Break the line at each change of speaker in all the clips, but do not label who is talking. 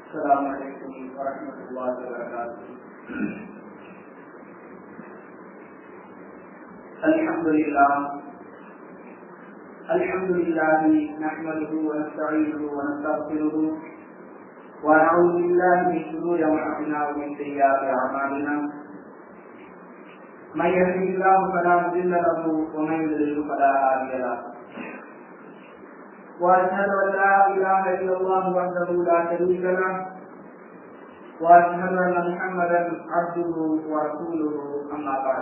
السلام عليكم ورحمة الله وبركاته الحمد لله الحمد لله نحمده ونستعينه ونستغفره ونعوذ بالله من شرور انفسنا ومن سيئات اعمالنا من يهده الله فلا مضل له ومن يضلل فلا هادي له واشهد ان لا اله الا الله وحده لا شريك له واشهد ان محمدا عبده ورسوله اما بعد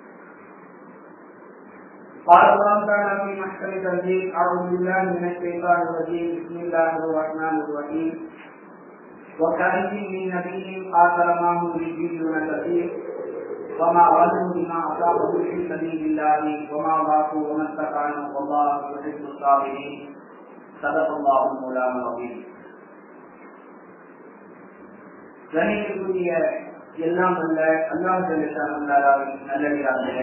قال الله تعالى في محكم تنزيل اعوذ بالله من الشيطان الرجيم بسم الله الرحمن الرحيم وكأي من نبي قاتل معه رجيون كثير وما ظلموا بما اصابه في سبيل الله وما ضاقوا وما استقاموا والله يحب الصابرين صدق الله مولانا العظيم கணிக்கக்கூடிய எல்லாம் அல்ல அல்லாஹ் நல்லடியார்களே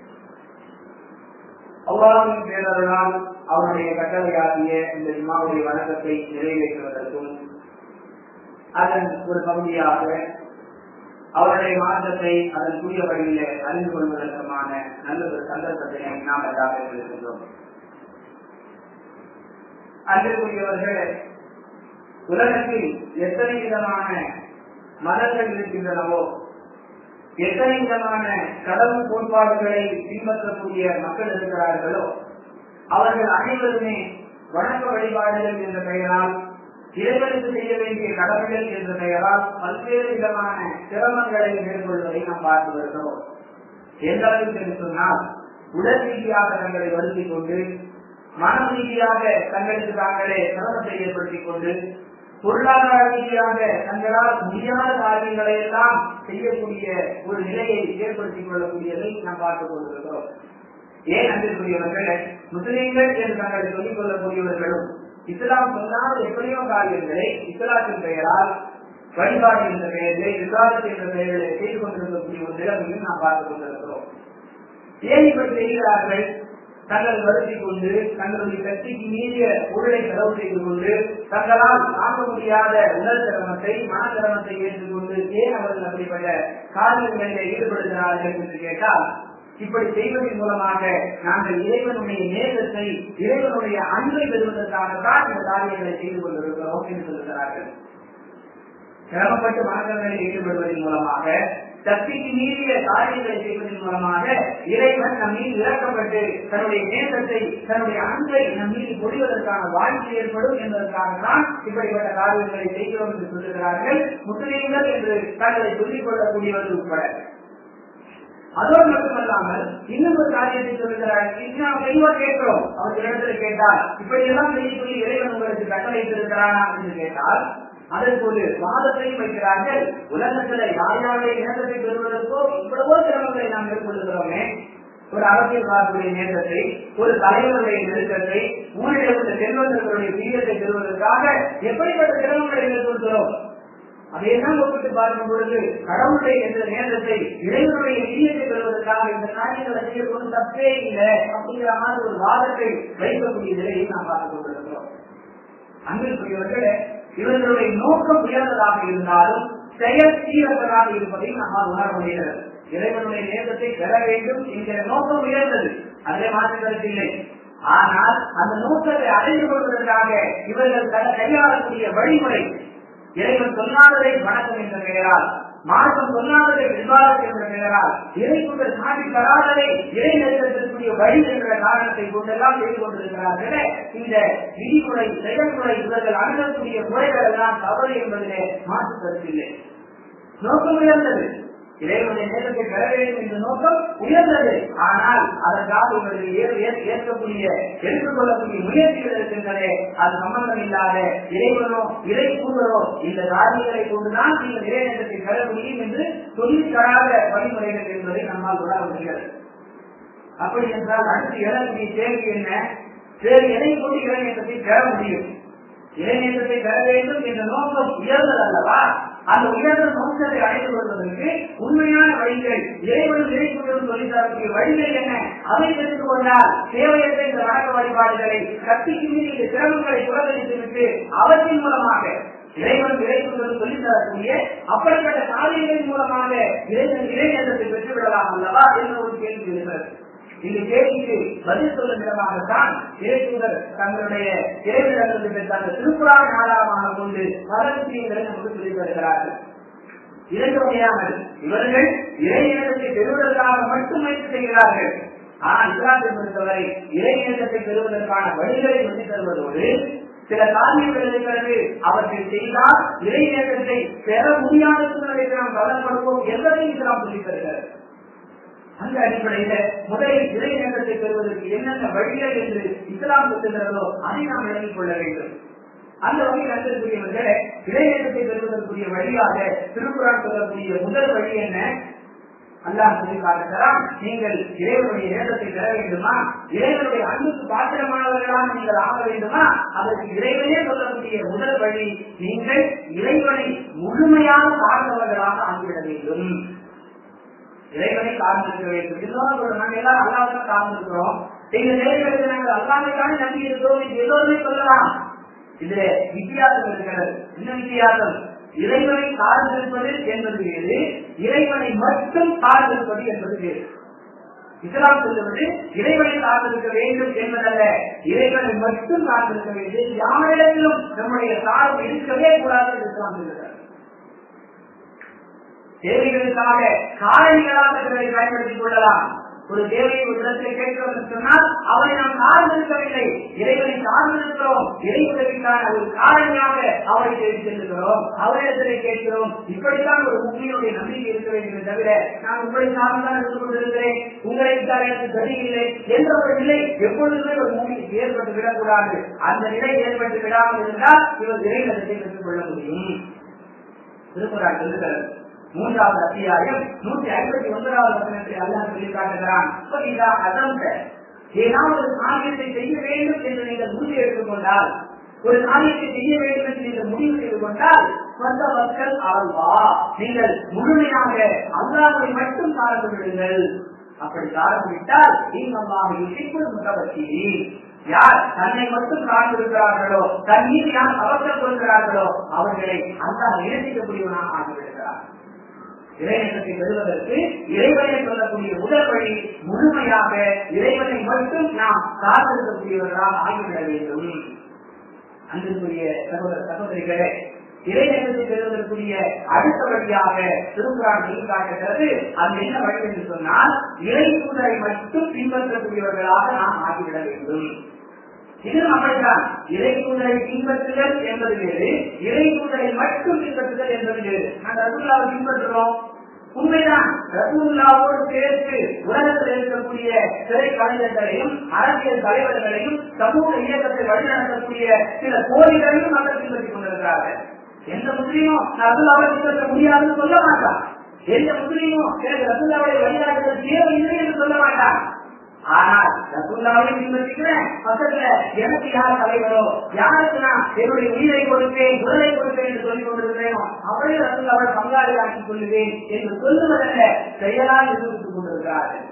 அவ்வாறின் பேரர்களால் அவருடைய கட்டளையாகிய இந்த இம்மாவுடைய வணக்கத்தை நிறைவேற்றுவதற்கும் அதன் ஒரு பகுதியாக அவருடைய மாற்றத்தை அதற்குரிய வழியில அறிந்து கொள்வதற்குமான நல்ல ஒரு சந்தர்ப்பத்தை நாம் எல்லாம் இருக்கின்றோம் அன்பிற்குரியவர்கள் உலகத்தில் எத்தனை விதமான மதங்கள் இருக்கின்றனவோ எத்தனை விதமான கடவுள் கோட்பாடுகளை பின்பற்றக்கூடிய மக்கள் இருக்கிறார்களோ அவர்கள் அனைவருமே வணக்க வழிபாடுகள் என்ற பெயரால் இறைவனுக்கு செய்ய வேண்டிய கடமைகள் என்ற பெயரால் பல்வேறு விதமான சிரமங்களை மேற்கொள்வதை நாம் பார்த்து வருகிறோம் எந்த அளவுக்கு என்று சொன்னால் உடல் ரீதியாக தங்களை வருத்திக் கொண்டு மன ரீதியாக தங்களுக்கு தாங்களே சிரமத்தை ஏற்படுத்திக் கொண்டு பொருளாதார ரீதியாக தங்களால் முடியாத காரியங்களை எல்லாம் செய்யக்கூடிய ஒரு நிலையை ஏற்படுத்திக் கொள்ளக்கூடியதை நாம் பார்த்துக் கொண்டிருக்கிறோம் ஏன் அன்பிற்குரியவர்கள் முஸ்லிம்கள் என்று தங்களை சொல்லிக் கொள்ளக்கூடியவர்களும் இஸ்லாம் சொன்னால் எத்தனையோ காரியங்களை இஸ்லாத்தின் பெயரால் வழிபாடு என்ற பெயரில் விவாதம் என்ற பெயரில் செய்து கொண்டிருக்கக்கூடிய ஒரு நிலைமையும் நாம் பார்த்துக் கொண்டிருக்கிறோம் ஏன் இப்படி செய்கிறார்கள் தங்கள் வருத்தி கொண்டு தங்களுடைய சக்திக்கு மீறிய பொருளை செலவு செய்து கொண்டு தங்களால் தாங்க முடியாத உடல் சிரமத்தை மன சிரமத்தை ஏற்றுக்கொண்டு ஏன் அவர்கள் அப்படிப்பட்ட காரியங்களில் ஈடுபடுகிறார்கள் என்று கேட்டால் இப்படி செய்வதன் மூலமாக நாங்கள் இறைவனுடைய நேரத்தை இறைவனுடைய அன்பை பெறுவதற்காகத்தான் இந்த காரியங்களை செய்து கொண்டிருக்கிறோம் என்று சொல்லுகிறார்கள் சிரமப்பட்டு வணக்கங்களில் ஈடுபடுவதன் மூலமாக சக்திக்கு மீறிய காரியங்களை செய்வதன் மூலமாக இறைவன் நம் மீது இறக்கப்பட்டு தன்னுடைய நேசத்தை தன்னுடைய அன்பை நம் மீது பொழிவதற்கான வாய்ப்பு ஏற்படும் என்பதற்காகத்தான் இப்படிப்பட்ட காரியங்களை செய்கிறோம் என்று சொல்லுகிறார்கள் முஸ்லீம்கள் என்று தங்களை சொல்லிக் கொள்ளக்கூடியவர்கள் உட்பட அதோடு மட்டுமல்லாமல் இன்னும் ஒரு காரியத்தை சொல்லுகிறார் நாம் தெளிவா கேட்கிறோம் அவர் இடத்துல கேட்டால் இப்படி எல்லாம் செய்ய சொல்லி இறைவன் உங்களுக்கு கட்டளை இருக்கிறானா என்று கேட்டால் அதற்கு ஒரு வாதத்தையும் வைக்கிறார்கள் உலகத்துல யார் யாருடைய இனத்தை பெறுவதற்கோ இவ்வளவோ சிரமங்களை நாம் மேற்கொள்ளுகிறோமே ஒரு அரசியல்வாதியுடைய நேரத்தை ஒரு தலைவருடைய நெருக்கத்தை ஊழியர் உள்ள செல்வந்தர்களுடைய வீரத்தை பெறுவதற்காக எப்படிப்பட்ட சிரமங்களை மேற்கொள்கிறோம் அதையெல்லாம் ஒப்பிட்டு பார்க்கும் பொழுது கடவுளுடைய என்ற நேரத்தை இறைவனுடைய நீயத்தை பெறுவதற்காக இந்த காரியங்களை செய்யக்கூடிய தப்பே இல்லை அப்படிங்கிற மாதிரி ஒரு வாதத்தை வைக்கக்கூடிய நிலையை நாம் பார்த்துக் கொண்டிருக்கிறோம் அன்பிற்குரியவர்களே இவர்களுடைய நோக்கம் உயர்ந்ததாக இருந்தாலும் செயல் சீரற்றதாக இருப்பதை நம்மால் உணர முடிகிறது இறைவனுடைய நேரத்தை பெற வேண்டும் என்கிற நோக்கம் உயர்ந்தது அதே மாற்றுவதற்கில்லை ஆனால் அந்த நோக்கத்தை அடைந்து கொள்வதற்காக இவர்கள் கையாளக்கூடிய வழிமுறை இறைவன் சொல்லாததை வணக்கம் என்ற பெயரால் மார்க்கம் சொல்லாததை விவாதம் என்ற பெயரால் இறைக்குகள் காட்டி தராததை இறை நெருக்கத்திற்குரிய வழி என்ற காரணத்தை கொண்டெல்லாம் செய்து கொண்டிருக்கிறார்களே இந்த விதிமுறை செயல்முறை இவர்கள் அணுகக்கூடிய முறைகள் எல்லாம் தவறு என்பதிலே மாற்று கருத்தில்லை நோக்கம் உயர்ந்தது இறைவனுடைய நேரத்தை பெற வேண்டும் என்ற நோக்கம் உயர்ந்தது ஆனால் அதற்காக இவர்கள் ஏற்கக்கூடிய எடுத்துக்கொள்ளக்கூடிய முயற்சிகள் இருக்கின்றன அது சம்பந்தம் இல்லாத இறைவனோ இறை கூறுவரோ இந்த காரியங்களை கொண்டுதான் நீங்கள் இறைநேற்றத்தை பெற முடியும் என்று சொல்லி தராத வழிமுறைகள் என்பதை நம்மால் உணர முடிகிறது அப்படி என்றால் அடுத்து எழக்கூடிய கேள்வி என்ன வேறு எதை கொண்டு இறைநேற்றத்தை பெற முடியும் இறைநேற்றத்தை பெற வேண்டும் என்ற நோக்கம் உயர்ந்தது அல்லவா அந்த உயர்ந்த நோக்கத்தை அடைந்து கொள்வதற்கு உண்மையான வழிகள் இறைவனும் இறைக்குழுவும் சொல்லித் தரக்கூடிய வழிகள் என்ன அதை தெரிந்து கொண்டால் தேவையற்ற இந்த வணக்க வழிபாடுகளை சக்திக்கு மீறி இந்த சிரமங்களை புறக்கணித்து விட்டு அவற்றின் மூலமாக இறைவன் இறைக்குழு ஏற்படக்கூடிய அப்படிப்பட்ட காரியங்களின் மூலமாக இறைவன் இறைநேசத்தை பெற்றுவிடலாம் அல்லவா என்ற ஒரு கேள்வி இருக்கிறது இந்த கேள்விக்கு பதில் சொல்லும் விதமாகத்தான் இறைத்தூதர் தங்களுடைய இறைவிடத்திலிருந்து பெற்ற அந்த திருக்குறான் ஆதாரமாக கொண்டு பல விஷயங்களை நமக்கு சொல்லி வருகிறார்கள் இரண்டு வகையானது இவர்கள் இறைநேசத்தை பெறுவதற்காக மட்டும் முயற்சி செய்கிறார்கள் ஆனால் இஸ்லாத்தை பொறுத்தவரை இறைநேசத்தை பெறுவதற்கான வழிகளை சொல்லி தருவதோடு சில காரியங்கள் இருக்கிறது அவற்றை செய்தால் இறைநேசத்தை பெற முடியாத சூழ்நிலைக்கு நாம் கவனம் கொடுப்போம் என்பதையும் இஸ்லாம் சொல்லித் தருகிறது அந்த அடிப்படையில முதலில் இறை நேரத்தை பெறுவதற்கு என்னென்ன வழிகள் என்று இஸ்லாம் சொல்லுகிறதோ அதை நாம் விளங்கிக் கொள்ள வேண்டும் அந்த வகையில் அன்புக்குரியவர்களே இறை நேரத்தை பெறுவதற்குரிய வழியாக திருக்குறான் சொல்லக்கூடிய முதல் வழி என்ன அல்லாஹ் சொல்லி காட்டுகிறான் நீங்கள் இறைவனுடைய நேரத்தை பெற வேண்டுமா இறைவனுடைய அன்புக்கு பாத்திரமானவர்களாக நீங்கள் ஆக வேண்டுமா அதற்கு இறைவனே சொல்லக்கூடிய முதல் வழி நீங்கள் இறைவனை முழுமையாக சார்ந்தவர்களாக ஆகிவிட வேண்டும் இறைவனை சார்ந்திருக்க வேண்டும் எல்லோரும் ஒரு நாங்கள் எல்லாரும் அல்லாதான் சார்ந்திருக்கிறோம் எங்க நிலைகளுக்கு நாங்கள் அல்லாமைக்கான நம்பி இருக்கிறோம் என்று எல்லோருமே சொல்லலாம் இதுல வித்தியாசம் இருக்கிறது என்ன வித்தியாசம் இறைவனை சார்ந்திருப்பது என்பது வேறு இறைவனை மட்டும் சார்ந்திருப்பது என்பது வேறு இஸ்லாம் சொல்லுவது இறைவனை சார்ந்திருக்க வேண்டும் என்பதல்ல இறைவனை மட்டும் சார்ந்திருக்க வேண்டும் யாரிடத்திலும் நம்முடைய சார்பு இருக்கவே கூடாது என்று இஸ்லாம் சொல்லுகிறது தேவைகளுக்காக காரணிகளாக இவரை பயன்படுத்திக் கொள்ளலாம் ஒரு தேவையை ஒரு இடத்திலே கேட்கிறோம் என்று சொன்னால் அவரை நாம் சார்ந்திருக்கவில்லை இறைவனை சார்ந்திருக்கிறோம் இறை உதவிக்கான ஒரு காரணியாக அவரை தேடி செல்லுகிறோம் அவரிடத்திலே கேட்கிறோம் இப்படித்தான் ஒரு உண்மையுடைய நம்பிக்கை இருக்க வேண்டும் தவிர நான் உங்களை சார்ந்துதான் இருந்து கொண்டிருக்கிறேன் உங்களை விட்டால் எனக்கு சரியில்லை என்ற ஒரு நிலை எப்பொழுதுமே ஒரு மூவிக்கு ஏற்பட்டு விடக்கூடாது அந்த நிலை ஏற்பட்டு விடாமல் இருந்தால் இவர் இறைவனத்தை பெற்றுக் கொள்ள முடியும் திருக்குறான் சொல்லுகிறது மூன்றாவது அத்தியாயம் நூற்றி ஐம்பத்தி ஒன்பதாவது வசனத்தை அல்லாஹ் சொல்லி காட்டுகிறான் அதந்த ஏதாவது ஒரு காரியத்தை செய்ய வேண்டும் என்று நீங்கள் முடிவு எடுத்துக் கொண்டால் ஒரு காரியத்தை செய்ய வேண்டும் என்று நீங்கள் முடிவு செய்து கொண்டால் சொந்த மக்கள் ஆழ்வா நீங்கள் முழுமையாக அல்லாஹை மட்டும் சார்ந்து விடுங்கள் அப்படி சார்ந்து விட்டால் நீங்கள் இசைக்குள் முகவத்தி யார் தன்னை மட்டும் சார்ந்திருக்கிறார்களோ தன் மீது யார் அவசரம் கொள்கிறார்களோ அவர்களை அல்லாஹ் நேசிக்கக்கூடியவனாக ஆகிவிடுகிறார் இறைவனத்தை பெறுவதற்கு இறைவனை சொல்லக்கூடிய முதல் வழி முழுமையாக இறைவனை மட்டும் நாம் சார்ந்திருக்கக்கூடியவர்களாக ஆகிவிட வேண்டும் அன்பிற்குரிய சகோதர சகோதரிகளே இறைநேசத்தை பெறுவதற்குரிய அடுத்த வழியாக திருக்குறான் சொல்லி காட்டுகிறது அது என்ன வழி என்று சொன்னால் இறை தூதரை மட்டும் பின்பற்றக்கூடியவர்களாக நாம் ஆகிவிட வேண்டும் இது அப்படித்தான் இறை தூதரை பின்பற்றுதல் என்பது வேறு இறை தூதரை மட்டும் பின்பற்றுதல் என்பது வேறு நாங்கள் ரசூல்லாவை பின்பற்றுறோம் உண்மைதான் ரசூல்லாவோடு சேர்த்து உலகத்தில் இருக்கக்கூடிய சிறை கலைஞர்களையும் அரசியல் தலைவர்களையும் சமூக இயக்கத்தை வழிநடத்தக்கூடிய சில கோரிகளையும் மக்கள் பின்பற்றிக் கொண்டிருக்கிறார்கள் எந்த முஸ்லீமும் ரசூல்லாவை பின்பற்ற முடியாதுன்னு சொல்ல மாட்டான் எந்த முஸ்லீமும் எனக்கு ரசூல்லாவை வழிநடத்துதல் தேவையில்லை என்று சொல்ல மாட்டான் ஆனால் ரசூல்லாவை பின்பற்றுகிறேன் பக்கத்துல எனக்கு யார் தலைவரோ யாருக்கு நான் என்னுடைய உயிரை கொடுப்பேன் உடலை கொடுப்பேன் என்று சொல்லிக் கொண்டிருக்கிறேனோ அவரே ரசூல்லாவை பங்காளியாக்கி கொள்ளுவேன் என்று சொல்லுவதல்ல செயலால் நிரூபித்துக் கொண்டிருக்கிறார்கள்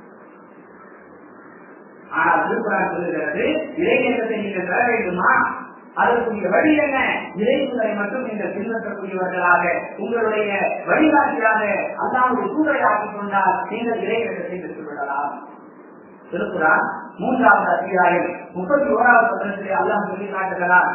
ஆனால் திருக்குறான் சொல்லுகிறது இளைஞர்களை நீங்கள் பெற வேண்டுமா அதற்குரிய வழி என்ன இறைவனை மட்டும் நீங்கள் பின்பற்றக்கூடியவர்களாக உங்களுடைய வழிகாட்டியாக அல்லாவுடைய சூழலை ஆக்கிக் கொண்டால் நீங்கள் இறைவனத்தை பெற்றுக் கொள்ளலாம் திருக்குறான் மூன்றாவது அத்தியாயம் முப்பத்தி ஓராவது பத்திரத்திலே அல்லாஹ் சொல்லி காட்டுகிறார்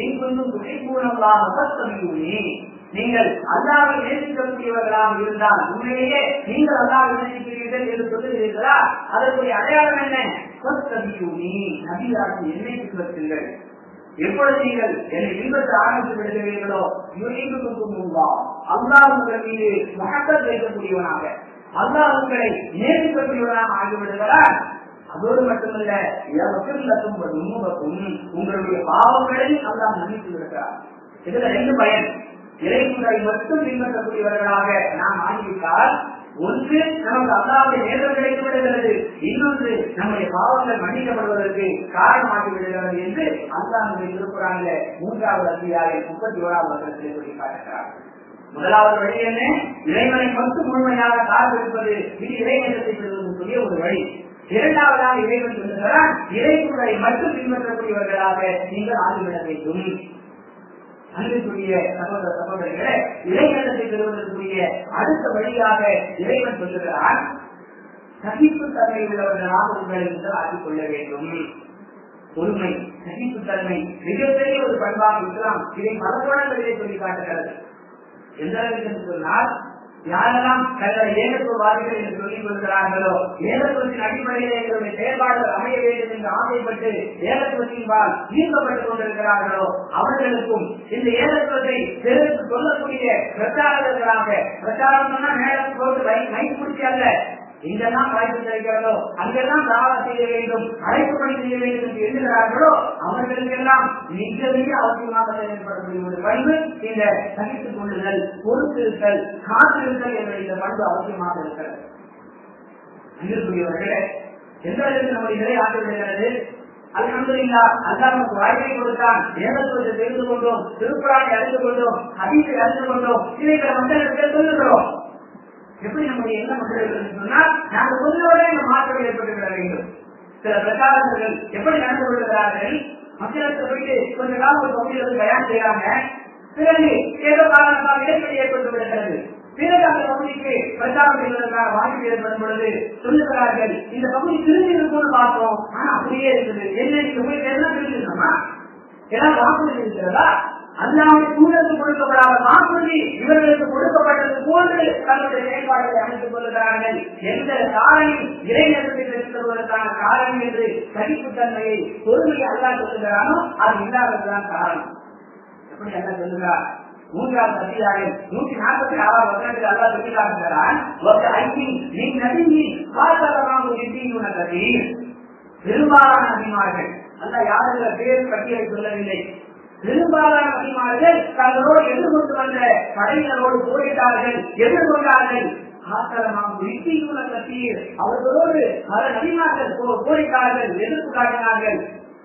நீங்கள் அல்லாவை நேசிக்கக்கூடியவர்களாக இருந்தால் உண்மையிலேயே நீங்கள் அல்லாவை நேசிக்கிறீர்கள் என்று சொல்லுகிறீர்களா அதற்குரிய அடையாளம் என்ன சொத்தமியூனி நபியாருக்கு என்னை பின்பற்றுங்கள் எப்பொழுது நீங்கள் என்னை பின்பற்ற ஆரம்பித்து விடுகிறீர்களோ யுனிக்குமுல்லா அல்லாஹ் உங்கள் மீது மகத்தல் வைக்கக்கூடியவனாக அல்லாஹ் உங்களை நேசிக்கக்கூடியவனாக ஆகிவிடுகிறார் அதோடு மட்டுமல்ல இலவசம் உண்முகக்கும் உங்களுடைய பாவங்களையும் அல்லாஹ் மன்னித்து விடுகிறார் இதுல ரெண்டு பயன் இறைமுறை மட்டும் பின்பற்றக்கூடியவர்களாக நாம் ஆகிவிட்டால் ஒன்று நமக்கு அல்லாவுடைய நேரம் கிடைத்து விடுகிறது இன்னொன்று நம்முடைய பாவங்கள் மன்னிக்கப்படுவதற்கு காரணமாகி விடுகிறது என்று அல்லாஹுடைய திருக்குறாங்க மூன்றாவது அத்தியாயம் முப்பத்தி ஓராவது வருடத்தில் சொல்லி காட்டுகிறார் முதலாவது வழி என்ன இறைவனை மட்டும் முழுமையாக சார்ந்திருப்பது இது இறைவனத்தை பெறுவதற்குரிய ஒரு வழி இரண்டாவதாக இறைவன் சொல்லுகிறார் இறைக்குறை மட்டும் பின்பற்றக்கூடியவர்களாக நீங்கள் ஆகிவிட வேண்டும் அன்பிற்குரிய சகோதர சகோதரிகளே இளைஞரத்தை பெறுவதற்குரிய அடுத்த வழியாக இறைவன் சொல்லுகிறான் சகிப்பு தன்மை உள்ளவர்களாக உங்களை நீங்கள் ஆக்கிக் கொள்ள வேண்டும் பொறுமை சகிப்பு தன்மை மிகப்பெரிய ஒரு பண்பாக இஸ்லாம் இதை பல கோணங்களிலே சொல்லி காட்டுகிறது எந்த அளவுக்கு என்று சொன்னால் யாரெல்லாம் தங்களை ஏகத்துவவாதிகள் என்று சொல்லிக் கொள்கிறார்களோ ஏகத்துவத்தின் அடிப்படையிலே எங்களுடைய செயல்பாடுகள் அமைய வேண்டும் என்று ஆசைப்பட்டு ஏகத்துவத்தின்பால் ஈர்க்கப்பட்டுக் கொண்டிருக்கிறார்களோ அவர்களுக்கும் இந்த ஏகத்துவத்தை பிறருக்கு சொல்லக்கூடிய பிரச்சாரகர்களாக பிரச்சாரம் சொன்னா மேடம் போட்டு மை மை பிடிச்சி அல்ல எங்கெல்லாம் வாய்ப்பு கிடைக்கிறதோ அங்கெல்லாம் தாவா செய்ய வேண்டும் அழைப்பு பணி செய்ய வேண்டும் என்று எண்ணுகிறார்களோ அவர்களுக்கெல்லாம் மிக மிக அவசியமாக செயல்படக்கூடிய ஒரு பண்பு இந்த சகித்துக் கொள்ளுதல் பொறுத்திருத்தல் காத்திருத்தல் என்ற இந்த பண்பு அவசியமாக இருக்கிறது அன்பிற்குரியவர்களே எந்த அளவுக்கு நம்முடைய நிலை ஆக்கிவிடுகிறது அல்ஹம்துலில்லா அல்லாஹ் நமக்கு வாய்ப்பை கொடுத்தான் ஏகத்துவத்தை தெரிந்து கொண்டோம் திருக்குறானை அறிந்து கொண்டோம் ஹதீஸை அறிந்து கொண்டோம் இதை பிற மக்களுக்கு சொல்லுகிறோம் எப்படி நம்முடைய என்ன மக்கள் சொன்னால் நாங்கள் கொஞ்சோட இந்த மாற்றம் ஏற்பட்டு விட வேண்டும் சில பிரச்சாரங்கள் எப்படி நடந்து கொள்கிறார்கள் மக்களுக்கு போயிட்டு கொஞ்ச காலம் ஒரு பகுதியில் வந்து தயார் செய்யறாங்க பிறகு ஏதோ காரணமாக இடைவெளி ஏற்பட்டு விடுகிறது பிறகு அந்த பகுதிக்கு பிரச்சாரம் செய்வதற்கான வாய்ப்பு ஏற்படும் பொழுது சொல்லுகிறார்கள் இந்த பகுதி திரும்பி இருக்கும்னு பார்த்தோம் ஆனா அப்படியே இருக்குது என்ன இந்த போய் எல்லாம் திரும்பி இருக்கோமா ஏதாவது வாக்குறுதி இருக்கிறதா அல்லாவுடைய சூழலுக்கு கொடுக்கப்படாத வாக்குறுதி இவர்களுக்கு கொடுக்கப்பட்டது போன்று தங்களுடைய செயல்பாடுகளை அமைத்துக் கொள்கிறார்கள் எந்த காரணம் இறைநேரத்தை பெற்றுத் தருவதற்கான காரணம் என்று சகிப்புத்தன்மையை பொறுமையை அல்லா சொல்லுகிறானோ அது இல்லாததுதான் காரணம் எப்படி அல்லா சொல்லுகிறார் மூன்றாவது அத்தியாயம் நூற்றி நாற்பத்தி ஆறாவது வருடத்தில் அல்லா சொல்லி காட்டுகிறான் ஒரு ஐந்தி நீ நடுங்கி பார்த்தலாம் ஒரு கதி பெரும்பாலான அதிமார்கள் அல்ல யாருங்கிற பேர் பட்டியலை சொல்லவில்லை பெரும்பாலான அதிமார்கள் தங்களோடு எதிர்கொண்டு வந்த படையினரோடு போரிட்டார்கள் எதிர்கொண்டார்கள் அவர்களோடு பல நபிமார்கள் போரிட்டார்கள் எதிர்ப்பு காட்டினார்கள்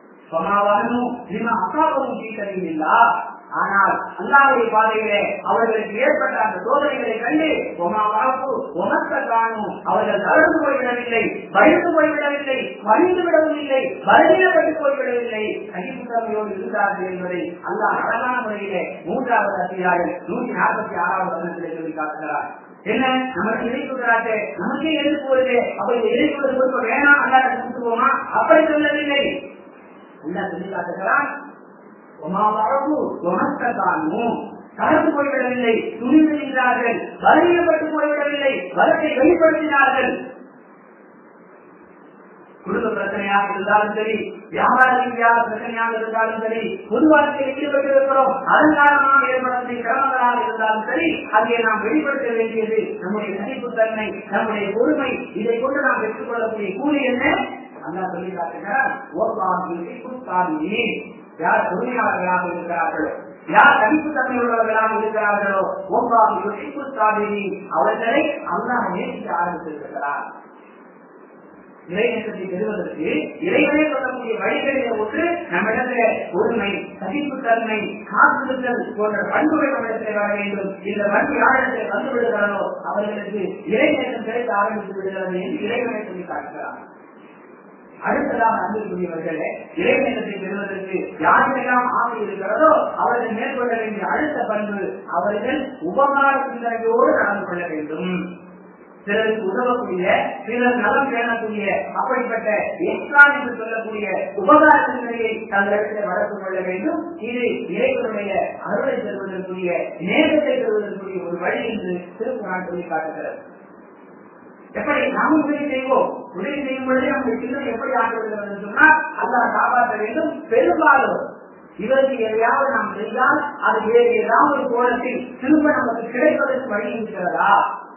அக்காவும் சீட்டறிவில்லா ஆனால் அல்லாவுடைய பாதையிலே அவர்களுக்கு ஏற்பட்ட அந்த சோதனைகளை கண்டு உமத்த காணும் அவர்கள் தளர்ந்து போய்விடவில்லை பயந்து போய்விடவில்லை வலிந்து விடவும் இல்லை பலவீனப்பட்டு போய்விடவில்லை சகிப்புத்தன்மையோடு இருந்தார்கள் என்பதை அல்லாஹ் அழகான முறையிலே மூன்றாவது அத்தியாயம் நூற்றி நாற்பத்தி ஆறாவது வருடத்திலே சொல்லி காட்டுகிறார் என்ன நமக்கு இணைப்புகிறாரு நமக்கே எதிர்ப்பு வருது அப்ப இந்த இணைப்பு கொடுக்க வேணாம் அல்லாத கொடுத்துவோமா அப்படி சொல்லவில்லை அல்லா சொல்லி காட்டுகிறான் கலந்து போய்விடவில்லை துணிந்து நின்றார்கள் வலிமைப்பட்டு போய்விடவில்லை பலத்தை வெளிப்படுத்தினார்கள் குடும்ப பிரச்சனையாக இருந்தாலும் சரி வியாபார ரீதியாக பிரச்சனையாக இருந்தாலும் சரி பொது வாழ்க்கையில் ஈடுபட்டு இருக்கிறோம் அதன் காரணமாக ஏற்படக்கூடிய சிரமங்களாக இருந்தாலும் சரி அதை நாம் வெளிப்படுத்த வேண்டியது நம்முடைய சகிப்புத்தன்மை நம்முடைய பொறுமை இதை கொண்டு நாம் பெற்றுக்கொள்ளக்கூடிய கூலி என்ன அல்லா சொல்லி காட்டுகிறார் யார் பொறுமையாளர்களாக இருக்கிறார்களோ யார் தனிப்பு தன்மையுள்ளவர்களாக இருக்கிறார்களோ ஒவ்வாறு யோசிப்பு சாதினி அவர்களை அல்லாஹ் நேசிக்க ஆரம்பித்திருக்கிறார் இறைநேசத்தை பெறுவதற்கு இறைவனை சொல்லக்கூடிய வழிகளிலே ஒன்று நம்மிடத்திலே பொறுமை சகிப்புத்தன்மை காத்திருத்தல் போன்ற பண்புகள் நம்மிடத்தில் வர வேண்டும் இந்த பண்பு யாரிடத்தில் வந்து விடுகிறாரோ அவர்களுக்கு இறைநேசம் கிடைக்க ஆரம்பித்து விடுகிறது என்று இறைவனை சொல்லி காட்டுகிறார் அடுத்ததாக அன்புக்குரியவர்களே இறைநேசத்தை பெறுவதற்கு யாருக்கெல்லாம் ஆசை இருக்கிறதோ அவர்கள் மேற்கொள்ள வேண்டிய அடுத்த பண்பு அவர்கள் உபகார சிந்தனையோடு நடந்து கொள்ள வேண்டும் சிலருக்கு உதவக்கூடிய சிலர் நலம் பேணக்கூடிய அப்படிப்பட்ட எக்ஸ்ட்ரா என்று சொல்லக்கூடிய உபகார சிந்தனையை தங்களிடத்தில் வளர்த்துக் கொள்ள வேண்டும் இது இறைவனுடைய அருளை பெறுவதற்குரிய நேரத்தை பெறுவதற்குரிய ஒரு வழி என்று திருக்குறான் சொல்லி காட்டுகிறது எப்படி நாம் உதவி செய்வோம் உதவி செய்யும் பொழுதே நம்முடைய சிந்தனை எப்படி ஆண்டுகிறது சொன்னால் அல்லாஹ் காப்பாற்ற வேண்டும் பெரும்பாலும் இவருக்கு எதையாவது நாம் செய்தால் அது வேறு ஏதாவது ஒரு கோலத்தில் திரும்ப நமக்கு கிடைப்பதற்கு வழி இருக்கிறதா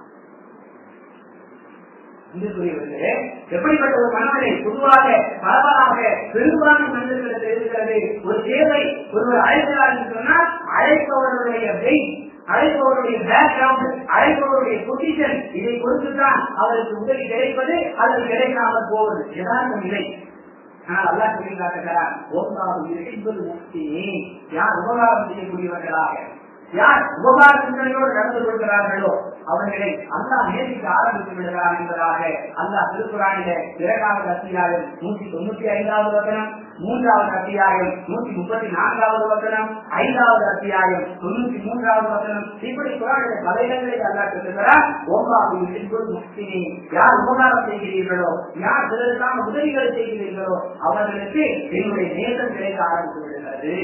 அன்புக்குரியவர்களே, எப்படிப்பட்ட ஒரு மனநிலை பொதுவாக பரவலாக பெரும்பான்மை மனிதர்களிடத்தில் இருக்கிறது ஒரு தேவை ஒருவர் அழைக்கிறார் என்று சொன்னால் அழைப்பவர்களுடைய வெயிட் அழைப்பவருடைய பேக்ரவுண்ட் அழைப்பவருடைய பொசிஷன் இதை பொறுத்துதான் அவருக்கு உதவி கிடைப்பது அல்லது கிடைக்காமல் போவது யதார்த்த நிலை ஆனால் அல்லா சொல்லி காட்டுகிறார் ஓசாவு இறைப்பது முக்தி யார் உபகாரம் செய்யக்கூடியவர்களாக யார் உபகார சிந்தனையோடு நடந்து கொள்கிறார்களோ அவர்களை அல்லாஹ் நேசிக்க ஆரம்பித்து விடுகிறார் என்பதாக அல்லாஹ் திருக்குறானில இரண்டாவது அத்தியாயம் நூற்றி தொண்ணூத்தி ஐந்தாவது வசனம் மூன்றாவது அத்தியாயம் நூற்றி முப்பத்தி நான்காவது வசனம் ஐந்தாவது அத்தியாயம் தொண்ணூத்தி மூன்றாவது வசனம் இப்படி குரானில பல இடங்களில் அல்லாஹ் சொல்லுகிறார் ஓம்பாபு முஸ்லிமே யார் உபகாரம் செய்கிறீர்களோ யார் பிறருக்கான உதவிகள் செய்கிறீர்களோ அவர்களுக்கு என்னுடைய நேசம் கிடைக்க ஆரம்பித்து விடுகிறது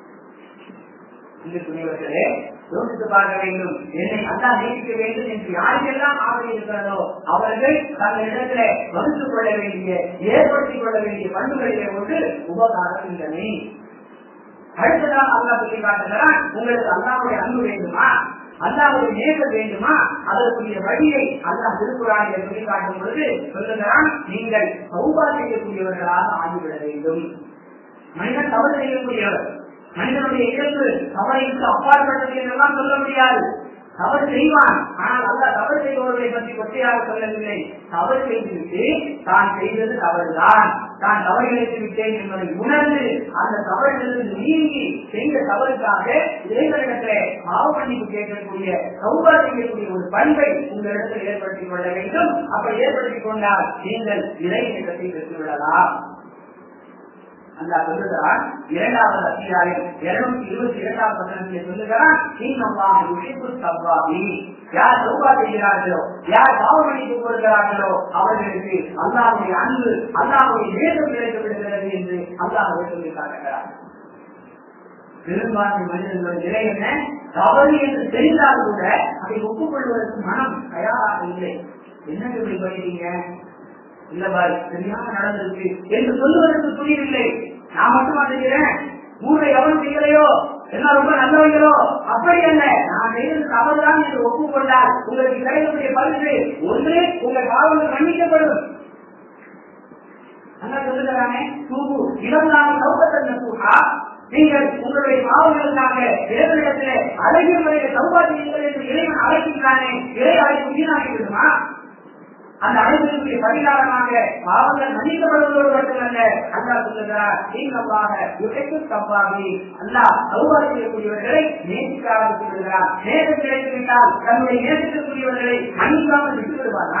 துணிவர்களே யோசித்து பார்க்க வேண்டும் என்னை அல்லா நேசிக்க வேண்டும் என்று யாருக்கெல்லாம் ஆவணி இருக்கிறதோ அவர்கள் தங்களிடத்துல வகுத்துக் கொள்ள வேண்டிய ஏற்படுத்திக் கொள்ள வேண்டிய பண்புகளிலே ஒன்று உபகார சிந்தனை அடுத்ததாக அல்லா சொல்லி காட்டுகிறான் உங்களுக்கு அல்லாவுடைய அன்பு வேண்டுமா அல்லாவுடைய நேசம் வேண்டுமா அதற்குரிய வழியை அல்லா திருக்குறானியை சொல்லி காட்டும் பொழுது சொல்லுகிறான் நீங்கள் சௌபா செய்யக்கூடியவர்களாக ஆகிவிட வேண்டும் மனிதன் தவறு செய்யக்கூடியவர் மனிதனுடைய இயல்பு தவறைக்கு அப்பாற்பட்டது என்றெல்லாம் சொல்ல முடியாது தவறு செய்வான் ஆனால் அல்ல தவறு செய்பவர்களை பற்றி கொச்சையாக சொல்லவில்லை தவறு செய்துவிட்டு தான் செய்தது தவறுதான் தான் தவறிழைத்து விட்டேன் என்பதை உணர்ந்து அந்த தவறிலிருந்து நீங்கி செய்த தவறுக்காக இறைவனிடத்திலே பாவமன்னிப்பு கேட்கக்கூடிய சௌபா செய்யக்கூடிய ஒரு பண்பை உங்களிடத்தில் ஏற்படுத்திக் கொள்ள வேண்டும் அப்படி ஏற்படுத்திக் கொண்டால் நீங்கள் இறைவனிடத்தை பெற்றுவிடலாம் அல்லா சொல்லுகிறான் இரண்டாவது அத்தியாயம் இருநூத்தி இருபத்தி இரண்டாவது வசனத்தில் சொல்லுகிறான் யார் சௌபா செய்கிறார்களோ யார் பாவமணிக்கு கொடுக்கிறார்களோ அவர்களுக்கு அல்லாவுடைய அன்பு அல்லாவுடைய நேசம் கிடைத்து விடுகிறது என்று அல்லாஹ் சொல்லி காட்டுகிறார் பெரும்பான்மை மனிதர்களுடைய நிலை என்ன தவறு என்று தெரிந்தால் கூட அதை ஒப்புக்கொள்வதற்கு மனம் தயாராக இல்லை என்ன இப்படி பண்ணிட்டீங்க இல்ல பாய் தெரியாம நடந்திருக்கு என்று சொல்லுவதற்கு புரியவில்லை நான் மட்டுமா செய்கிறேன் ஊரை எவன் செய்யலையோ எல்லாம் ரொம்ப நல்லவங்களோ அப்படி அல்ல நான் செய்தது தவறுதான் என்று ஒப்புக்கொண்டால் உங்களுக்கு கிடைக்கக்கூடிய பரிசு ஒன்று உங்கள் பாவங்கள் மன்னிக்கப்படும் நல்லா சொல்லுகிறானே தூபு இளம் சௌகத்தன்மை கூட்டா நீங்கள் உங்களுடைய பாவங்களுக்காக இறைவனிடத்துல அழகிய முறையில் சௌபாகியங்கள் என்று இறைவன் அழைக்கின்றானே இறை அழைப்பு வீணாகி விடுமா அந்த அழைப்பிற்கு பரிகாரமாக பாவங்கள் மன்னிக்கப்படுவதோடு மட்டுமல்ல அல்லா சொல்லுகிறார் நீங்களாக யுகைக்கு தப்பாகி அல்லா சௌபாக செய்யக்கூடியவர்களை நேசிக்க ஆரம்பித்து விடுகிறார் நேரம் கிடைத்து விட்டால் தன்னுடைய நேசிக்கக்கூடியவர்களை மன்னிக்காமல் விட்டு விடுவாரா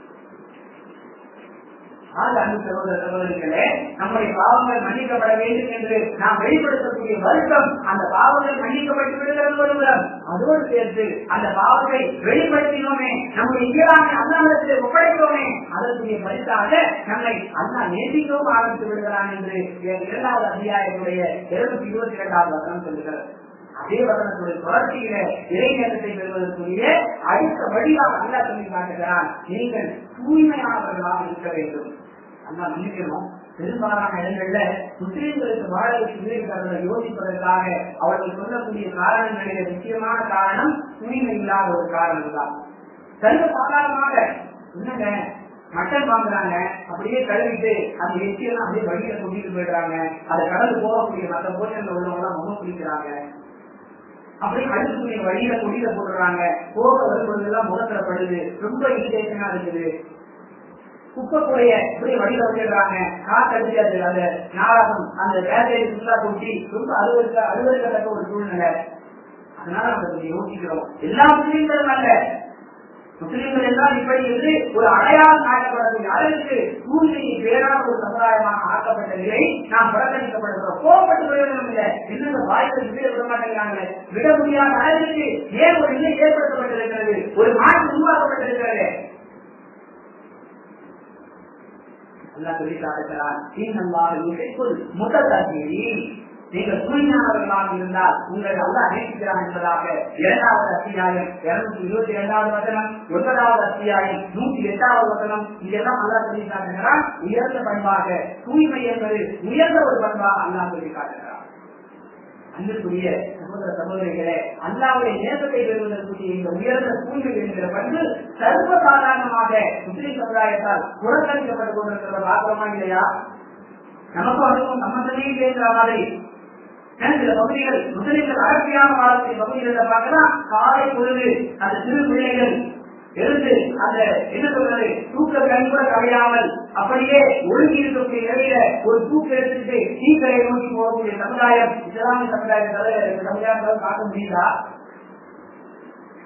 சகோதரர்களே நம்முடைய பாவங்கள் மன்னிக்கப்பட வேண்டும் என்று நாம் வெளிப்படுத்தக்கூடிய வருஷம் அந்த பாவங்கள் மன்னிக்கப்பட்டு விடுகிறது ஒருபுறம் அதோடு சேர்த்து அந்த பாவத்தை வெளிப்படுத்தினோமே நம்முடைய இயலாமை அல்லாமலத்தில் ஒப்படைத்தோமே அதற்குரிய பரிசாக நம்மை அல்லா நேசிக்கவும் ஆரம்பித்து விடுகிறான் என்று இரண்டாவது அத்தியாயத்துடைய இருநூத்தி இருபத்தி இரண்டாவது வசனம் சொல்லுகிறது அதே வசனத்துடைய தொடர்ச்சியில இறைநேரத்தை பெறுவதற்குரிய அடுத்த வழியாக அல்லா சொல்லி காட்டுகிறான் நீங்கள் தூய்மையானவர்களாக இருக்க வேண்டும் அல்லா மன்னிக்கணும் பெரும்பாலான இடங்கள்ல முஸ்லீம்களுக்கு வாழ இருக்கிறதை யோசிப்பதற்காக அவர்கள் சொல்லக்கூடிய காரணங்களிலே முக்கியமான காரணம் தூய்மை இல்லாத ஒரு காரணம் தான் சர்வ சாதாரணமாக என்னங்க மட்டன் வாங்குறாங்க அப்படியே கழுவிட்டு அந்த எச்சியெல்லாம் அப்படியே வழியில கொட்டிட்டு போயிடுறாங்க அதை கடந்து போகக்கூடிய மற்ற போஷன்ல உள்ளவங்க எல்லாம் முகம் குளிக்கிறாங்க அப்படியே அடுக்கக்கூடிய வழியில கொடியில போடுறாங்க போக வரும்பொழுதெல்லாம் முகத்துல படுது ரொம்ப இரிட்டேஷனா இருக்குது குப்பை கூடைய இப்படியே வழியில வச்சிடுறாங்க காத்தடிச்சு அது அந்த நாடகம் அந்த வேலையை ஃபுல்லா கொட்டி ரொம்ப அலுவலிக்க அலுவலிக்கத்தக்க ஒரு சூழ்நிலை அதனால நம்ம கொஞ்சம் யோசிக்கிறோம் எல்லா முஸ்லீம்களும் அல்ல முஸ்லீம்கள் எல்லாம் இப்படி என்று ஒரு அடையாளம் காட்டப்படக்கூடிய அளவுக்கு தூய்மையை பேரான ஒரு சமுதாயமாக ஆக்கப்பட்ட நிலை நாம் புறக்கணிக்கப்படுகிறோம் கோபப்பட்டு பிரயோஜனம் இல்லை இன்னும் வாய்ப்பை விட விட மாட்டேங்கிறாங்க விட முடியாத அளவுக்கு ஏன் ஒரு நிலை ஏற்படுத்தப்பட்டிருக்கிறது ஒரு மாற்று உருவாக்கப்பட்டிருக்கிறது அல்லா சொல்லி காட்டுகிறார் முதல் நீங்கள் தூய்மையானவர்களாக இருந்தால் உங்களை அல்லா நேசிக்கிறான் என்பதாக இரண்டாவது அத்தியாயம் இருநூத்தி இருபத்தி இரண்டாவது வசனம் ஒன்பதாவது அத்தியாயம் நூத்தி எட்டாவது வசனம் இதெல்லாம் அல்லா சொல்லி காட்டுகிறான் உயர்ந்த பண்பாக தூய்மை என்பது உயர்ந்த ஒரு பண்பாக அல்லா சொல்லி காட்டுகிறான் அன்புக்குரிய சகோதர சகோதரிகளே அல்லாவுடைய நேசத்தை பெறுவதற்குரிய இந்த உயர்ந்த தூய்மை என்கிற பண்பு சர்வ சாதாரணமாக முஸ்லிம் சமுதாயத்தால் புறக்கணிக்கப்பட்டு கொண்டிருக்கிற பாத்திரமா இல்லையா நமக்கும் அதுக்கும் சம்பந்தமே பேசுற மாதிரி சில பகுதிகள் முஸ்லிம்கள் அடர்த்தியான வாழக்கூடிய பகுதிகளில் பார்க்கலாம் காலை பொழுது அந்த சிறு பிள்ளைகள் எழுந்து அந்த என்ன சொல்றது தூக்க கண் கூட கலையாமல் அப்படியே ஒழுங்கி இருக்கக்கூடிய நிலையில ஒரு தூக்க எடுத்துட்டு தீக்கரை நோக்கி போகக்கூடிய சமுதாயம் இஸ்லாமிய சமுதாயத்தை தவிர இந்த சமுதாயத்தால் பார்க்க முடியுதா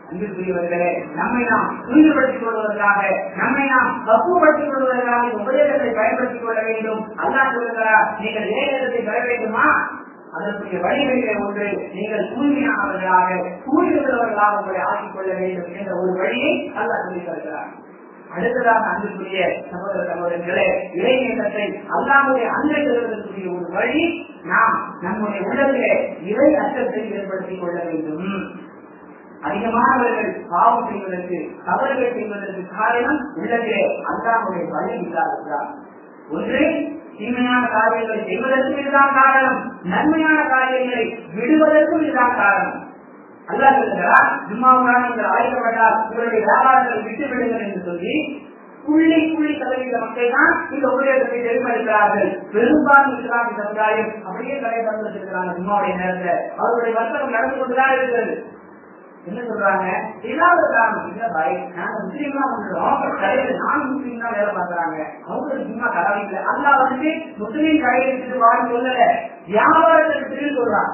அன்புக்குரியவர்களே நம்மை நாம் தூய்மைப்படுத்திக் கொள்வதற்காக நம்மை நாம் பக்குவப்படுத்திக் கொள்வதற்காக இந்த உபதேசத்தை பயன்படுத்திக் கொள்ள வேண்டும் அல்லாஹ் சொல்லுகிறார் நீங்கள் இளைஞரத்தை பெற வேண்டுமா அதற்குரிய வழிகளிலே ஒன்று நீங்கள் தூய்மையானவர்களாக தூய்மையுள்ளவர்களாக உங்களை ஆக்கிக் கொள்ள வேண்டும் என்ற ஒரு வழியை அல்லாஹ் சொல்லித் தருகிறார் அடுத்ததாக அன்புக்குரிய சகோதர சகோதரர்களே இறைநேசத்தை அல்லாமுடைய அன்பை பெறுவதற்குரிய ஒரு வழி நாம் நம்முடைய உள்ளத்திலே இறை அச்சத்தை ஏற்படுத்திக் கொள்ள வேண்டும் அதிகமானவர்கள் பாவம் செய்வதற்கு தவறுகள் செய்வதற்கு காரணம் உள்ளத்திலே அல்லாமுடைய வழி இல்லாததுதான் ஒன்று தீமையான காரியங்களை செய்வதற்கும் இதுதான் காரணம் நன்மையான காரியங்களை விடுவதற்கும் இதுதான் காரணம் அல்லாஹ் சொல்கிறார் ஜும்மாவுடன் நீங்கள் அழைக்கப்பட்டால் உங்களுடைய வியாபாரங்களை விட்டு விடுங்கள் என்று சொல்லி புள்ளி புள்ளி சதவீத மக்கள் தான் இந்த உபதேசத்தை தெரிவிக்கிறார்கள் பெரும்பான்மை இஸ்லாமிய சமுதாயம் அப்படியே கடை வச்சிருக்கிறாங்க ஜும்மாவுடைய நேரத்தை அவருடைய வர்த்தகம் நடந்து கொண்டுதான் இருக்கிறது என்ன சொல்றாங்க இல்லாத காரணம் இல்ல பாய் நாங்க முஸ்லீம் தான் பண்றோம் கடையில நான் முஸ்லீம் தான் வேலை பாக்குறாங்க அவங்களுக்கு சும்மா கடவுள் இல்லை அல்லா வந்துட்டு முஸ்லீம் கடையை எடுத்துட்டு வாங்க சொல்லல வியாபாரத்தை எடுத்துட்டு சொல்றான்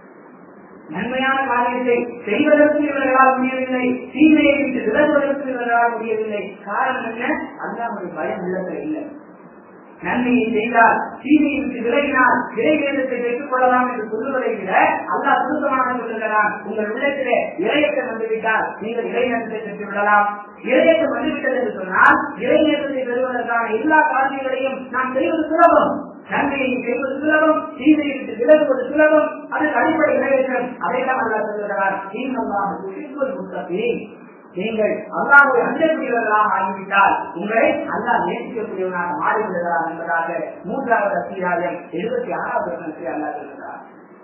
நன்மையான காரியத்தை செய்வதற்கு இவர்களால் முடியவில்லை தீமையை விட்டு விலகுவதற்கு இவர்களால் முடியவில்லை காரணம் என்ன அல்லாவுடைய பயம் உள்ளத்தில் இல்லை நன்மையை செய்தால் தீமையை விட்டு விலகினால் இறைவேதத்தை பெற்றுக் கொள்ளலாம் என்று சொல்லுவதை விட அல்லா சுருக்கமாக சொல்லுகிறான் உங்கள் உள்ளத்திலே இறையத்தை வந்துவிட்டால் நீங்கள் இறைநேசத்தை பெற்று விடலாம் இறையத்தை வந்துவிட்டது என்று சொன்னால் இறைநேசத்தை பெறுவதற்கான எல்லா காரியங்களையும் நாம் செய்வது சுலபம் நன்மையை செய்வது சுலபம் தீமையை விட்டு விலகுவது சுலபம் அது அடிப்படை நிறைவேற்றம் அதைத்தான் அல்லா சொல்லுகிறார் முத்தப்பி நீங்கள் அல்லாவுடைய அஞ்சக்கூடியவர்களாக ஆகிவிட்டால் உங்களை அல்லா நேசிக்கக்கூடியவனாக மாறிவிடுகிறார் என்பதாக மூன்றாவது அத்தியாயம் எழுபத்தி ஆறாவது வருஷத்தை அல்லா சொல்லுகிறார்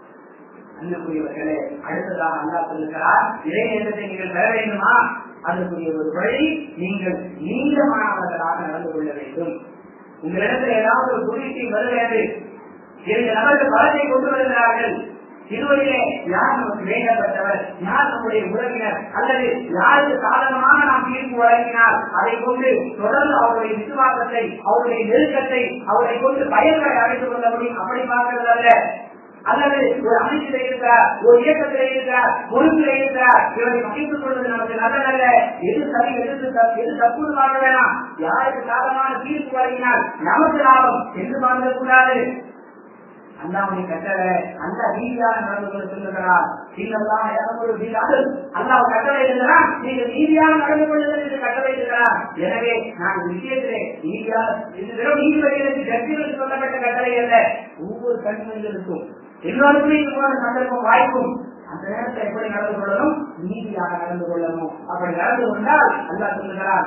அன்புக்குரியவர்களே அடுத்ததாக அல்லா சொல்லுகிறார் இறைநேசத்தை நீங்கள் பெற வேண்டுமா அதற்குரிய ஒரு வழி நீங்கள் நீண்டமானவர்களாக நடந்து கொள்ள வேண்டும் உங்களிடத்தில் ஏதாவது ஒரு குறிச்சி வருகிறது இரண்டு நபர்கள் பலத்தை கொண்டு வருகிறார்கள் இருவரிலே யார் நமக்கு வேண்டப்பட்டவர் யார் நம்முடைய உறவினர் அல்லது யாருக்கு சாதகமாக நாம் தீர்ப்பு வழங்கினால் அதை கொண்டு தொடர்ந்து அவருடைய விசுவாசத்தை அவருடைய நெருக்கத்தை அவரை கொண்டு பயன்களை அடைந்து கொள்ள முடியும் அப்படி பார்க்கிறது அல்ல அல்லது ஒரு அமைச்சில் இருக்கிறார் ஒரு இயக்கத்தில் இருக்கிறார் பொறுப்பில் இருக்கிறார் இவரை மகிழ்ந்து கொள்வது நமக்கு நல்லதல்ல எது சரி எது தப்பு எது தப்புன்னு பார்க்க வேணாம் யாருக்கு சாதகமான தீர்ப்பு வழங்கினால் நமக்கு லாபம் என்று பார்க்க கூடாது அல்லாவுடைய கட்டளை அந்த ரீதியாக நடந்து கொள்ள சொல்லுகிறார் நீங்கள்தான் இறங்குவது வீடாது அல்லாஹ் கட்டளை இருக்கிறார் நீங்கள் நீதியாக நடந்து கொள்ளுங்கள் என்று கட்டளை இருக்கிறார் எனவே நான் இந்த விஷயத்திலே நீதியாக இது வெறும் நீதிபதிகளுக்கு ஜட்ஜிகளுக்கு சொல்லப்பட்ட கட்டளை அல்ல ஒவ்வொரு கண்மணிகளுக்கும் எல்லோருக்குமே இது போன்ற சந்தர்ப்பம் வாய்ப்பும் அந்த நேரத்தில் எப்படி நடந்து கொள்ளணும் நீதியாக நடந்து கொள்ளணும் அப்படி நடந்து கொண்டால் அல்லா சொல்லுகிறார்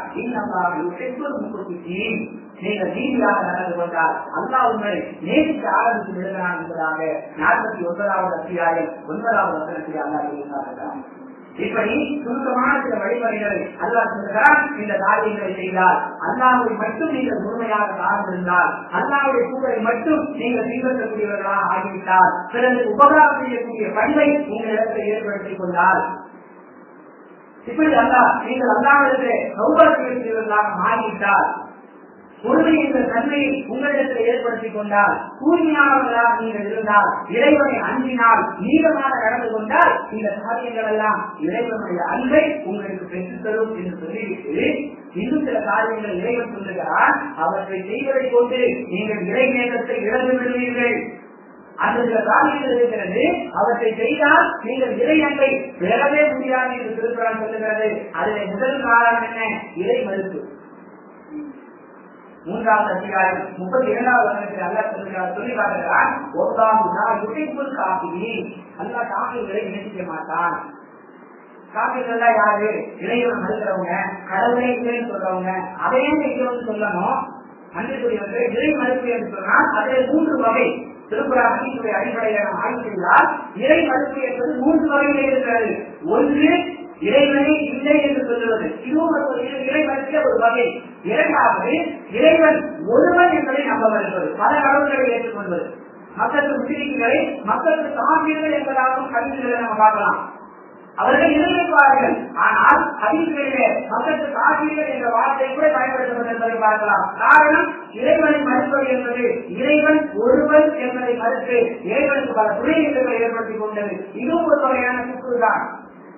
நீங்கள் நீதியாக நடந்து கொண்டால் அல்லா உங்களை நேசிக்க ஆரம்பித்து விடுகிறான் என்பதாக நாற்பத்தி ஒன்பதாவது அத்தியாயம் ஒன்பதாவது வசனத்தில் அல்லா சொல்லுகிறார்கள் இப்படி சுருக்கமான சில வழிமுறைகளை அல்லாஹ் சொல்லுகிறான் இந்த காரியங்களை செய்தால் அல்லாஹை மட்டும் நீங்கள் முழுமையாக சார்ந்திருந்தால் அல்லாவுடைய கூரை மட்டும் நீங்கள் பின்பற்றக்கூடியவர்களாக ஆகிவிட்டால் பிறகு உபகாரம் செய்யக்கூடிய பணிவை உங்களிடத்தில் ஏற்படுத்திக் கொண்டால் இப்படி அல்லா நீங்கள் அல்லாவிடத்திலே சௌபாகியவர்களாக மாறிவிட்டால் பொறுமை என்ற தன்மையை உங்களிடத்தில் ஏற்படுத்திக் கொண்டால் தூய்மையானவர்களாக நீங்கள் இருந்தால் இறைவனை அன்பினால் நீளமாக நடந்து கொண்டால் இந்த காரியங்கள் எல்லாம் இறைவனுடைய அன்பை உங்களுக்கு பெற்றுத் தரும் என்று சொல்லிவிட்டு இன்னும் சில காரியங்கள் இறைவன் சொல்லுகிறார் அவற்றை செய்வதை கொண்டு நீங்கள் இறை நேரத்தை இழந்து விடுவீர்கள் அந்த சில காரியங்கள் இருக்கிறது அவற்றை செய்தால் நீங்கள் இறை அன்பை பெறவே முடியாது என்று திருக்குறள் சொல்லுகிறது அதில் முதல் காரணம் என்ன இறை மறுப்பு மூன்றாவது அதிகாரம் முப்பத்தி இரண்டாவது வருடத்தில் அல்ல சொல்லுகிறார் சொல்லி காட்டுகிறான் ஒன்றாம் யுகைக்குள் காப்பி அல்ல காப்பிகளை நேசிக்க மாட்டான் காப்பீடுலாம் யாரு இளைஞர் மறுக்கிறவங்க கடவுளே இல்லைன்னு சொல்றவங்க அதையே செய்யணும்னு சொல்லணும் அன்புக்குரியவர்கள் இறை மறுப்பு என்று சொன்னால் அதில் மூன்று வகை திருக்குறாமணியுடைய அடிப்படையில் நாம் ஆய்வு செய்தால் இறை மறுப்பு என்பது மூன்று வகையில் இருக்கிறது ஒன்று இறைவனே இல்லை என்று சொல்லுவது இதுவும் ஒரு இறை மறுப்பிய ஒரு வகை இரண்டாவது இறைவன் ஒருவன் என்பதை நம்ப வருவது பல கடவுள்களை ஏற்றுக்கொள்வது மக்களுக்கு முஸ்லிம்களை மக்களுக்கு சாமியர்கள் என்பதாகவும் கல்விகளை நம்ம பார்க்கலாம் அவர்கள் இருப்பார்கள் ஆனால் அதிகளிலே மக்களுக்கு சாமியர்கள் என்ற வார்த்தை கூட பயன்படுத்தப்பட்டிருப்பதை பார்க்கலாம் காரணம் இறைவனை மறுப்பது என்பது இறைவன் ஒருவன் என்பதை மறுத்து இறைவனுக்கு பல துணைகளை ஏற்படுத்திக் கொண்டது இதுவும் ஒரு வகையான சுற்று தான்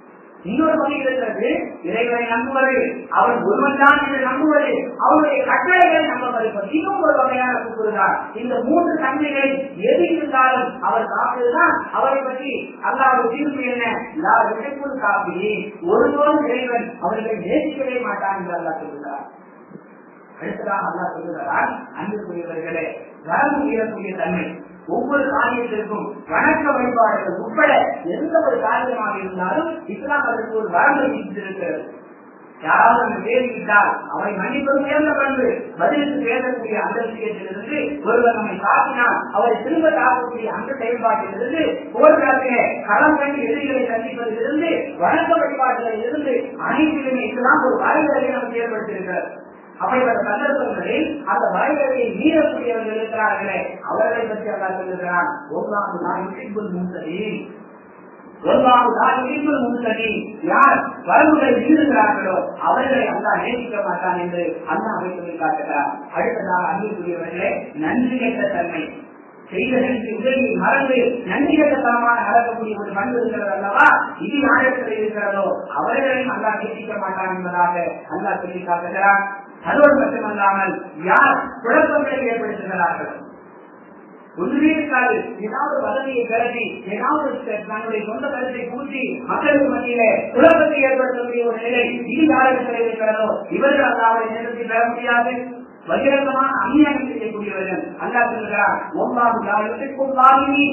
இன்னொரு வகை இருக்கிறது இறைவனை நம்புவது அவன் ஒருவன் தான் என்று நம்புவது அவருடைய கட்டளைகளை நம்ப மறுப்பது இன்னும் ஒரு வகையான கூறுகிறார் இந்த மூன்று தன்மைகளை எது இருந்தாலும் அவர் காப்பதுதான் அவரை பற்றி அல்லாத தீர்ப்பு என்ன லா விடைக்குள் காப்பி ஒருவரும் இறைவன் அவர்களை நேசிக்கவே மாட்டான் என்று அல்லா சொல்கிறார் அடுத்ததாக அல்லா சொல்லுகிறார் அன்புக்குரியவர்களே வரம்பு மீறக்கூடிய தன்மை ஒவ்வொரு காரியத்திற்கும் வணக்க வழிபாடுகள் உட்பட எந்த ஒரு காரியமாக இருந்தாலும் இஸ்லாம் அதற்கு ஒரு வரம்பை விதித்திருக்கிறது யாராவது நம்ம பேசிவிட்டால் அவரை மன்னிப்பது உயர்ந்த பண்பு பதிலுக்கு பேசக்கூடிய அந்த விஷயத்திலிருந்து ஒருவர் நம்மை தாக்கினால் அவரை திரும்ப தாக்கக்கூடிய அந்த செயல்பாட்டிலிருந்து போர்க்களத்திலே களம் கண்டு எதிரிகளை சந்திப்பதிலிருந்து வணக்க வழிபாடுகளில் இருந்து அனைத்திலுமே இதெல்லாம் ஒரு வரைமுறையை நமக்கு ஏற்படுத்தியிருக்கிறது அப்படிப்பட்ட சந்தர்ப்பங்களில் அந்த வரைமுறையை மீறக்கூடியவர்கள் இருக்கிறார்களே அவர்களை பற்றி அல்லா சொல்லுகிறான் ஒன்றாம் நான் இசைக்குள் முன்சரி ஒன்றாம் நான் இசைக்குள் முன்சரி யார் வரம்புகளை மீறுகிறார்களோ அவர்களை அல்லா நேசிக்க மாட்டான் என்று அண்ணாவை சொல்லி காட்டுகிறார் அடுத்ததாக அன்புக்குரியவர்களே நன்றி கெட்ட தன்மை செய்த நன்றி உதவியை மறந்து நன்றி கட்டத்தனமாக நடக்கக்கூடிய ஒரு பண்பு இருக்கிறது அல்லவா இது யாரிடத்தில் இருக்கிறதோ அவர்களையும் அல்லா நேசிக்க மாட்டான் என்பதாக அல்லா சொல்லி காட்டுகிறார் அதோடு மட்டுமல்லாமல் யார் குழப்பங்களை ஏற்படுத்துகிறார்கள் ஒன்றுமே இருக்காது ஏதாவது வசதியை திரட்டி ஏதாவது தன்னுடைய சொந்த கருத்தை கூட்டி மக்களுக்கு மத்தியிலே குழப்பத்தை ஏற்படுத்தக்கூடிய ஒரு நிலை இது யாரிடத்தில் இருக்கிறதோ இவர்கள் அல்லாவை நேரத்தை பெற முடியாது பகிரங்கமான அநியாயம் செய்யக்கூடியவர்கள் அல்லா சொல்கிறார் ஒன்றாம் யாருக்கும்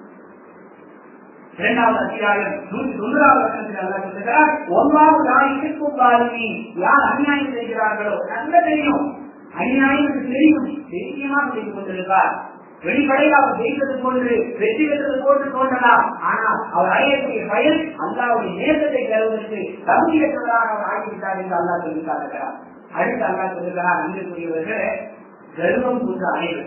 இரண்டாவது அத்தியாயம் நூற்றி தொண்ணூறாவது வருஷத்தில் அல்லா சொல்லுகிறார் ஒன்றாவது நாளைக்கும் பாருங்க யார் அநியாயம் செய்கிறார்களோ நல்ல தெரியும் அநியாயம் என்று தெரியும் தைரியமாக செய்து கொண்டிருப்பார் வெளிப்படையில் அவர் ஜெயித்தது போன்று வெற்றி பெற்றது போன்று தோன்றலாம் ஆனால் அவர் அடையக்கூடிய பயன் அல்லாவுடைய நேசத்தை பெறுவதற்கு தகுதியற்றவராக அவர் ஆகிவிட்டார் என்று அல்லா சொல்லி காட்டுகிறார் அடுத்து அல்லா சொல்லுகிறார் அன்புக்குரியவர்களே கர்வம் போன்ற அனைவர்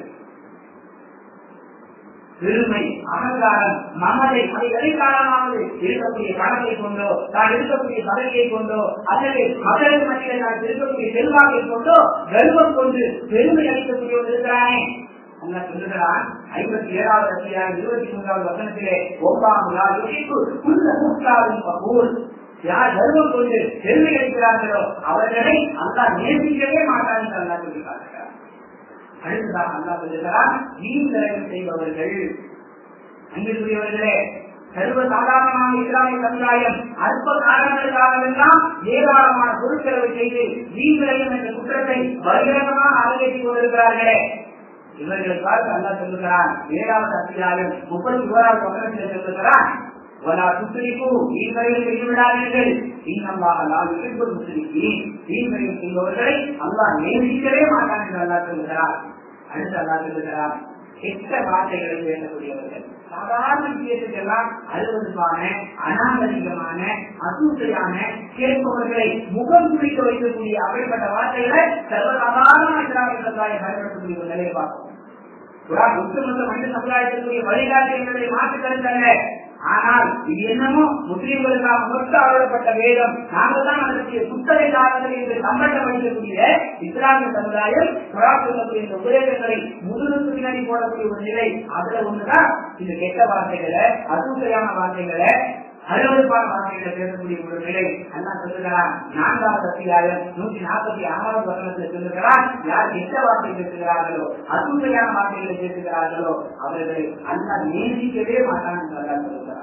பெருமை அகங்காரம் மமதை அதை எதிர்காலமாவது இருக்கக்கூடிய பணத்தை கொண்டோ தான் இருக்கக்கூடிய பதவியை கொண்டோ அல்லது மக்களுக்கு மத்தியில் நான் இருக்கக்கூடிய செல்வாக்கை கொண்டோ கர்வம் கொண்டு பெருமை அளிக்கக்கூடியவர் இருக்கிறானே அல்லா சொல்லுகிறான் ஐம்பத்தி ஏழாவது அத்தியாயம் இருபத்தி மூன்றாவது வசனத்திலே ஒன்றாம் நாள் உள்ள மூன்றாவது பகூர் யார் கர்வம் கொண்டு பெருமை அளிக்கிறார்களோ அவர்களை அல்லா நேசிக்கவே மாட்டார் என்று அல்லா சொல்லி காட்டுகிறார் அடுத்ததாக அல்லா சொல்லுகிறார் வீண் விரயம் செய்பவர்கள் அன்பிற்குரியவர்களே சர்வ சாதாரணமான இஸ்லாமிய சமுதாயம் அற்ப காரணங்களுக்காகவெல்லாம் ஏராளமான பொருட்செலவு செய்து வீண் விரயம் என்ற குற்றத்தை பகிரங்கமாக அரங்கேற்றிக் கொண்டிருக்கிறார்களே இவர்களுக்காக அல்லா சொல்லுகிறான் ஏழாவது அத்தியாயம் முப்பத்தி ஓராவது வசனத்தில் சொல்லுகிறான் ولا تشركوا தீமையை செய்துவிடாதீர்கள் இன்னமாக நான் விரும்பும் முஸ்லிக்கு தீமையை செய்பவர்களை அல்லாஹ் நேசிக்கவே மாட்டான் என்று அல்லா சொல்லுகிறார் அடுத்து அல்லா சொல்லுகிறார் கெட்ட வார்த்தைகளை பேசக்கூடியவர்கள் சாதாரண விஷயத்துக்கெல்லாம் அலுவலுக்கான அநாகரிகமான அசூசையான கேட்பவர்களை முகம் குறிக்க வைக்கக்கூடிய அப்படிப்பட்ட வார்த்தைகளை சர்வசாதாரண இஸ்லாமிய சமுதாயம் பயன்படுத்தக்கூடிய ஒரு நிலையை பார்க்கும் ஒட்டுமொத்த மனித சமுதாயத்திற்குரிய வழிகாட்டு என்பதை மாற்று கருத்தல்ல ஆனால் இது என்னமோ முஸ்லீம்களுக்காக மொத்த அருளப்பட்ட வேதம் நாங்கள் தான் அதற்கு புத்தகை காலங்கள் என்று சம்பந்தப்படுத்தக்கூடிய இஸ்லாமிய சமுதாயம் குரா சொல்லக்கூடிய இந்த உபதேசங்களை முதுகுக்கு பின்னாடி போடக்கூடிய ஒரு நிலை அதுல ஒண்ணுதான் இந்த கெட்ட வார்த்தைகளை அசூசையான வார்த்தைகளை அலுவலப்பான வார்த்தைகளை பேசக்கூடிய ஒரு நிலை அண்ணா சொல்லுகிறார் நான்காவது அத்தியாயம் நூற்றி நாற்பத்தி ஆறாவது வருடத்தில் சொல்லுகிறார் யார் கெட்ட வார்த்தை பேசுகிறார்களோ அசூசையான வார்த்தைகளை பேசுகிறார்களோ அவர்களை அண்ணா நேசிக்கவே மாட்டான் என்று அல்லா சொல்லுகிறார்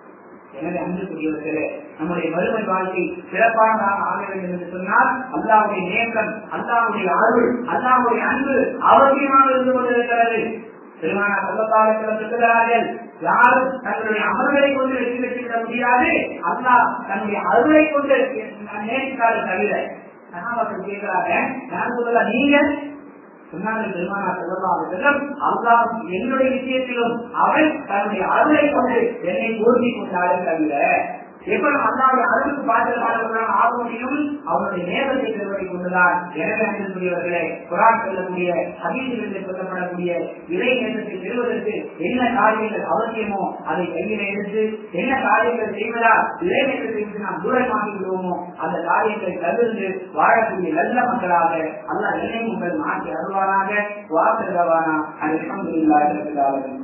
எனவே அன்புக்குரியவர்களே நம்முடைய வறுமை வாழ்க்கை சிறப்பானதாக ஆக வேண்டும் என்று சொன்னால் அல்லாவுடைய நேசம் அல்லாவுடைய அருள் அல்லாவுடைய அன்பு அவசியமாக இருந்து கொண்டிருக்கிறது திருமண சொல்லத்தாளர்கள் சொல்லுகிறார்கள் யாரும் தங்களுடைய அமர்களை கொண்டு வெற்றி பெற்றுவிட முடியாது அல்லா தன்னுடைய அருளை கொண்டு நேசித்தார்கள் தவிர சகாபாக்கள் கேட்கிறாங்க நான் சொல்லல நீங்க சொன்னார்கள் பெருமானா செல்லலாம் அல்லாஹ் என்னுடைய விஷயத்திலும் அவன் தன்னுடைய அருளை கொண்டு என்னை பூர்த்தி கொண்டார்கள் தவிர எப்ப நம்ம அல்லாவுடைய அருளுக்கு பாத்திரமானவர்களாக ஆக முடியும் அவனுடைய நேரத்தை பெறுவதை கொண்டுதான் எனவே அன்புக்குரியவர்களே குரான் சொல்லக்கூடிய ஹதீசுகளில் சொல்லப்படக்கூடிய இறை நேரத்தை பெறுவதற்கு என்ன காரியங்கள் அவசியமோ அதை கையில் எடுத்து என்ன காரியங்கள் செய்வதால் இறை நேரத்தை விட்டு நாம் தூரமாகி விடுவோமோ அந்த காரியங்களை தவிர்த்து வாழக்கூடிய நல்ல மக்களாக அல்ல என்னை உங்கள் மாற்றி அருள்வாராக வாசகவானா அது இல்லாத